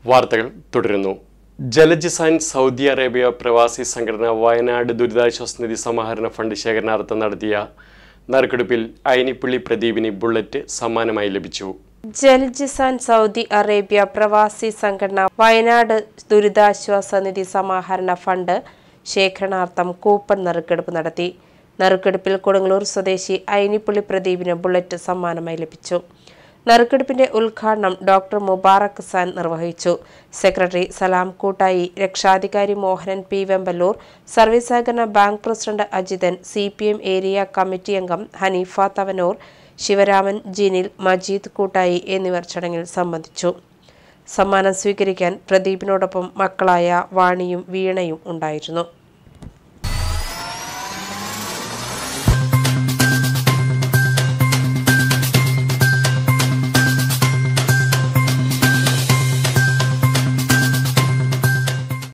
വാർത്തകൾ തുടരുന്നു ജലജിസാൻ Saudi Arabia പ്രവാസി സംഘടന വയനാട് ദുരിതാശ്വാസ നിധി സമാഹരണ ഫണ്ട് ശേഖരണാർത്ഥം നടത്തിയ നറുക്കെടുപ്പിൽ അയനിപ്പള്ളി പ്രദീപിന് ബുള്ളറ്റ് സമ്മാനമായി ലഭിച്ചു ജൽജിസാൻ സൗദി അറേബ്യ പ്രവാസി സംഘടന വയനാട് ദുരിതാശ്വാസ നിധി സമാഹരണ ഫണ്ട് ശേഖരണാർത്ഥം കൂപ്പൺ നറുക്കെടുപ്പ് നടത്തി നറുക്കെടുപ്പിൽ കൊടുങ്ങല്ലൂർ സ്വദേശി ഐനിപ്പുള്ളി പ്രദീപിന് ബുള്ളറ്റ് സമ്മാനമായി ലഭിച്ചു നറുക്കെടുപ്പിന്റെ ഉദ്ഘാടനം ഡോക്ടർ മുബാറക് സാൻ നിർവഹിച്ചു സെക്രട്ടറി സലാം കൂട്ടായി രക്ഷാധികാരി മോഹനൻ പി വെമ്പല്ലൂർ സർവീസ് സഹകരണ bank president Ajithan C P M area committee അംഗം ഹനീഫ തവനൂർ ശിവരാമൻ ജിനിൽ മജീദ് കൂട്ടായി എന്നിവർ ചടങ്ങിൽ സംബന്ധിച്ചു സമ്മാനം സ്വീകരിക്കാൻ പ്രദീപിനോടൊപ്പം മക്കളായ വാണിയും വീണയും ഉണ്ടായിരുന്നു